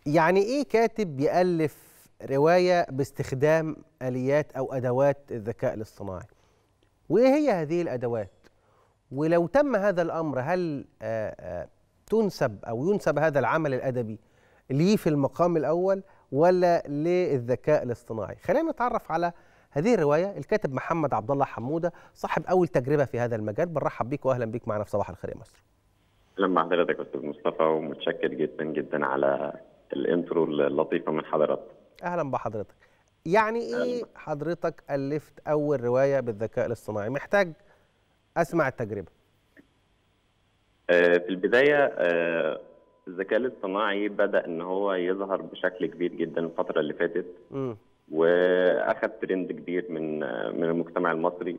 يعني ايه كاتب يالف روايه باستخدام اليات او ادوات الذكاء الاصطناعي وايه هي هذه الادوات ولو تم هذا الامر هل آه، آه، تنسب او ينسب هذا العمل الادبي ليه في المقام الاول ولا للذكاء الاصطناعي خلينا نتعرف على هذه الروايه الكاتب محمد عبد الله حموده صاحب اول تجربه في هذا المجال بنرحب بيك واهلا بيك معنا في صباح الخير يا مصر اهلا بحضرتك يا استاذ مصطفى ومتشكر جدا جدا على الانترو اللطيفه من حضرتك اهلا بحضرتك يعني ايه حضرتك الفت اول روايه بالذكاء الاصطناعي محتاج اسمع التجربه آه، في البدايه آه، الذكاء الاصطناعي بدا ان هو يظهر بشكل كبير جدا الفتره اللي فاتت امم واخذ ترند كبير من آه، من المجتمع المصري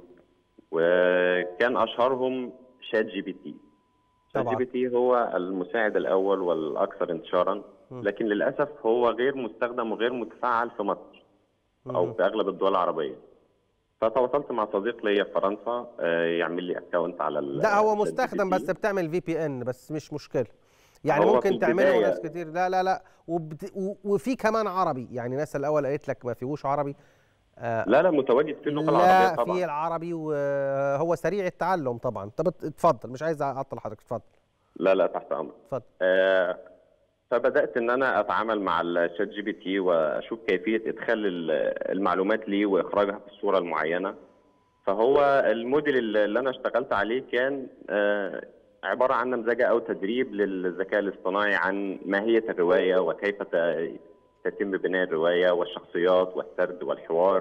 وكان اشهرهم شات جي بي تي شات طبعاً. جي بي تي هو المساعد الاول والاكثر انتشارا لكن للاسف هو غير مستخدم وغير متفعل في مصر او في اغلب الدول العربيه فتواصلت مع صديق ليا في فرنسا آه، يعمل لي اكونت على ال- لا هو الشات جي بي مستخدم تي. بس بتعمل في بي ان بس مش مشكله يعني هو ممكن في تعمله البداية- ناس كتير لا لا لا وبت... و- وفي كمان عربي يعني ناس الاول قالت لك ما فيهوش عربي آه لا لا متواجد في اللغه لا العربيه في طبعا العربي وهو سريع التعلم طبعا طب اتفضل مش عايز اعطل حضرتك اتفضل لا لا تحت امرك اتفضل آه، فبدات ان انا اتعامل مع الشات جي بي تي واشوف كيفيه ادخال ال- المعلومات لي واخراجها في الصوره المعينه فهو الموديل اللي انا اشتغلت عليه كان آه، عباره عن نمذجه او تدريب للذكاء الاصطناعي عن ماهيه الروايه وكيف ت- تتم بناء الروايه والشخصيات والسرد والحوار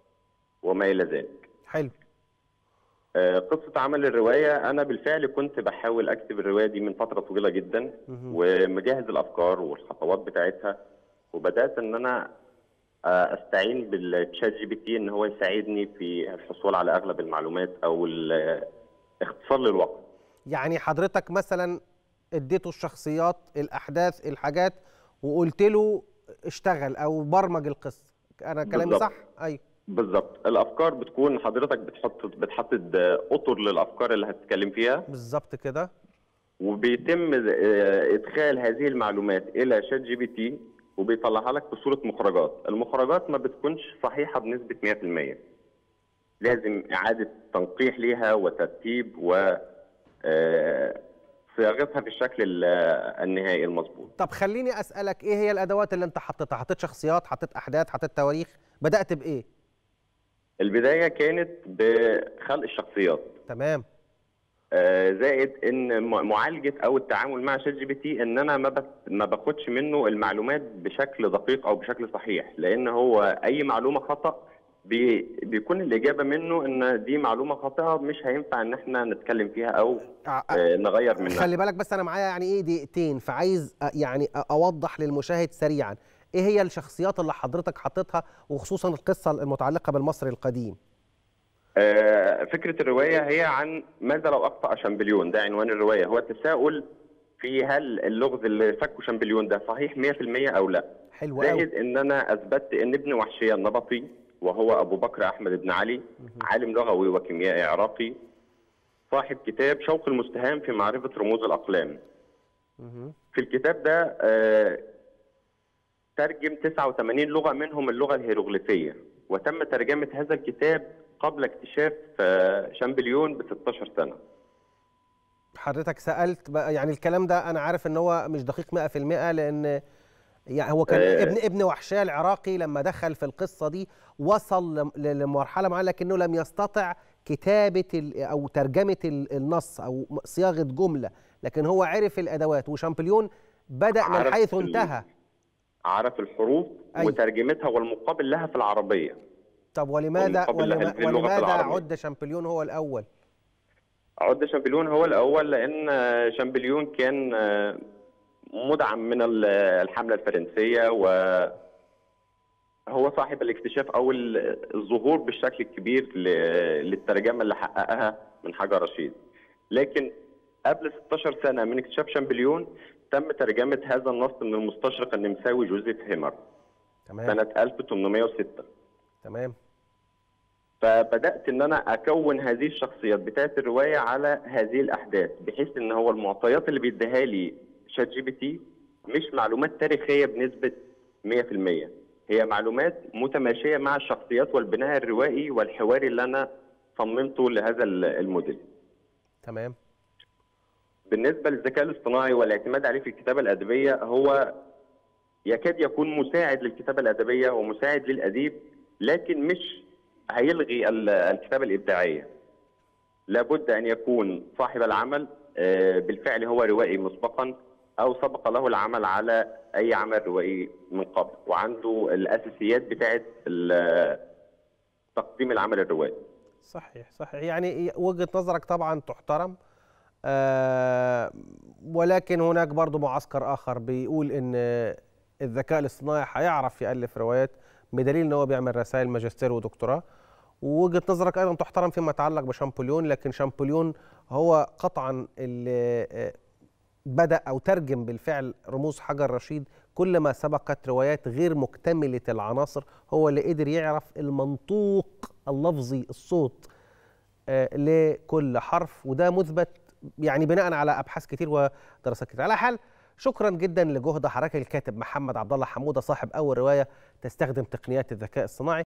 وما الى ذلك حلو آه، قصة عمل الرواية أنا بالفعل كنت بحاول أكتب الرواية دي من فترة طويلة جدا ومجهز الأفكار والخطوات بتاعتها وبدأت إن أنا آه، أستعين بالتشات جي بي تي إن هو يساعدني في الحصول على أغلب المعلومات أو ال- اختصار للوقت يعني حضرتك مثلا اديته الشخصيات الاحداث الحاجات وقلت له اشتغل او برمج القصه انا كلامي بالظبط. صح ايوه بالظبط الأفكار بتكون حضرتك بتحط بتحدد آه، أطر للأفكار اللي هتتكلم فيها بالظبط كده وبيتم آه، ادخال هذه المعلومات الى شات جي بي تي وبيطلعها لك بصوره مخرجات، المخرجات ما بتكونش صحيحه بنسبه 100%. لازم اعاده تنقيح ليها وترتيب و آه، صياغتها في الشكل ال- النهائي المظبوط. طب خليني اسالك ايه هي الادوات اللي انت حطيتها حطيت شخصيات حطيت احداث حطيت تواريخ بدات بايه البدايه كانت بخلق الشخصيات تمام آه، زائد ان م- معالجه او التعامل مع شات جي بي تي ان انا ما بت- ما باخدش منه المعلومات بشكل دقيق او بشكل صحيح لان هو اي معلومه خطا بي بيكون الاجابه منه ان دي معلومه خاطئه مش هينفع ان احنا نتكلم فيها او ع- آه، نغير منها خلي بالك بس انا معايا يعني ايه دقيقتين فعايز أ- يعني أ- اوضح للمشاهد سريعا ايه هي الشخصيات اللي حضرتك حطيتها وخصوصا القصه المتعلقه بالمصري القديم آه، فكره الروايه هي عن ماذا لو اخطا شامبليون ده عنوان الروايه هو التساؤل في هل اللغز اللي فكه شامبليون ده صحيح 100% او لا حلو قوي زائد ان انا اثبتت ان ابن وحشيه النبطي وهو ابو بكر احمد بن علي عالم لغوي وكيميائي عراقي صاحب كتاب شوق المستهام في معرفه رموز الاقلام في الكتاب ده آه، ترجم 89 لغه منهم اللغه الهيروغليفيه وتم ترجمه هذا الكتاب قبل اكتشاف آه، شامبليون ب 16 سنه حضرتك سالت بقى يعني الكلام ده انا عارف ان هو مش دقيق 100% لان يعني هو كان آه. ابن ابن وحشاه العراقي لما دخل في القصه دي وصل لم- ل- لمرحله معينه لكنه لم يستطع كتابه ال- او ترجمه ال- النص او م- صياغه جمله لكن هو عرف الادوات وشامبليون بدا من عرف حيث ال- انتهى عرف الحروف أيوة. وترجمتها والمقابل لها في العربية طب ولماذا والمقابل لها ولما في اللغة ولماذا العربية. عد شامبليون هو الاول عد شامبليون هو الأول لأن آه، شامبليون كان آه، مدعم من ال- الحملة الفرنسية و هو صاحب الاكتشاف أو ال- الظهور بالشكل الكبير ل- للترجمة اللي حققها من حجر رشيد لكن قبل 16 سنة من اكتشاف شامبليون تم ترجمة هذا النص من المستشرق النمساوي جوزيف هيمر تمام سنة 1806 تمام فبدات ان انا اكون هذه الشخصيات بتاعت الروايه على هذه الاحداث بحيث ان هو المعطيات اللي بيديها لي شات جي بي تي مش معلومات تاريخيه بنسبه 100% هي معلومات متماشيه مع الشخصيات والبناء الروائي والحواري اللي انا صممته لهذا ال- الموديل تمام بالنسبه للذكاء الاصطناعي والاعتماد عليه في الكتابه الادبيه هو يكاد يكون مساعد للكتابه الادبيه ومساعد للاديب لكن مش هيلغي ال- الكتابه الابداعيه لابد ان يكون صاحب العمل آه، بالفعل هو روائي مسبقا او سبق له العمل على اي عمل روائي من قبل وعنده الاساسيات بتاعه ال- تقديم العمل الروائي صحيح صحيح يعني وجهة نظرك طبعا تحترم آه ولكن هناك برضو معسكر آخر بيقول إن الذكاء الاصطناعي هيعرف يألف روايات بدليل إن هو بيعمل رسائل ماجستير ودكتوراه ووجهة نظرك أيضا تحترم فيما يتعلق بشامبوليون لكن شامبوليون هو قطعا اللي آه، بدأ أو ترجم بالفعل رموز حجر رشيد كل ما سبقت روايات غير مكتملة العناصر هو اللي قدر يعرف المنطوق اللفظي الصوت آه، لكل حرف وده مثبت يعني بناء على ابحاث كتير ودراسات كتير على حال شكرا جدا لجهد حضرتك الكاتب محمد عبد الله حموده صاحب اول روايه تستخدم تقنيات الذكاء الصناعي